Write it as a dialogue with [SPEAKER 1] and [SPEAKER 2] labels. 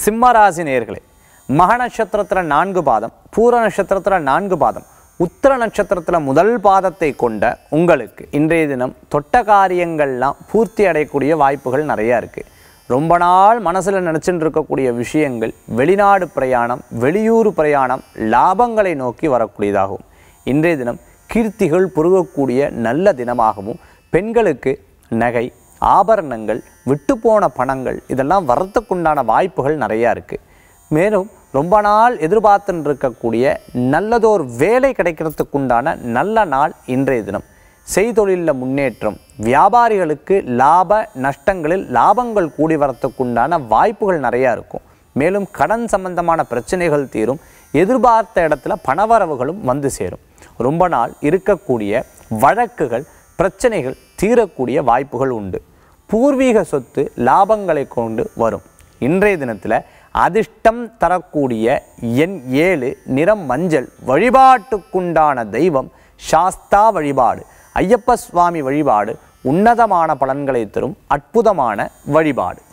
[SPEAKER 1] சிம்மராசி நேர்களே மக நட்சத்திரத்தில் நான்கு பாதம் பூர நட்சத்திரத்தில் நான்கு பாதம் உத்திர நட்சத்திரத்தில் முதல் பாதத்தை கொண்ட உங்களுக்கு இன்றைய தினம் தொட்ட காரியங்கள்லாம் பூர்த்தி அடையக்கூடிய வாய்ப்புகள் நிறையா இருக்குது ரொம்ப நாள் மனசில் நினச்சிட்டு இருக்கக்கூடிய விஷயங்கள் வெளிநாடு பிரயாணம் வெளியூர் பிரயாணம் லாபங்களை நோக்கி வரக்கூடியதாகும் இன்றைய தினம் கீர்த்திகள் புருகக்கூடிய நல்ல தினமாகவும் பெண்களுக்கு நகை ஆபரணங்கள் விட்டுப்போன பணங்கள் இதெல்லாம் வரத்துக்குண்டான வாய்ப்புகள் நிறையா இருக்குது மேலும் ரொம்ப நாள் எதிர்பார்த்துன்னு இருக்கக்கூடிய நல்லதோர் வேலை கிடைக்கிறதுக்குண்டான நல்ல நாள் இன்றைய தினம் செய்தொழிலில் முன்னேற்றம் வியாபாரிகளுக்கு லாப நஷ்டங்களில் லாபங்கள் கூடி வரத்துக்குண்டான வாய்ப்புகள் நிறையா இருக்கும் மேலும் கடன் சம்பந்தமான பிரச்சனைகள் தீரும் எதிர்பார்த்த இடத்துல பணவரவுகளும் வந்து சேரும் ரொம்ப நாள் இருக்கக்கூடிய வழக்குகள் பிரச்சனைகள் தீரக்கூடிய வாய்ப்புகள் உண்டு பூர்வீக சொத்து லாபங்களை கொண்டு வரும் இன்றைய தினத்தில் அதிர்ஷ்டம் தரக்கூடிய எண் ஏழு நிறம் மஞ்சள் வழிபாட்டுக்குண்டான தெய்வம் சாஸ்தா வழிபாடு ஐயப்ப சுவாமி வழிபாடு உன்னதமான பலன்களை தரும் அற்புதமான வழிபாடு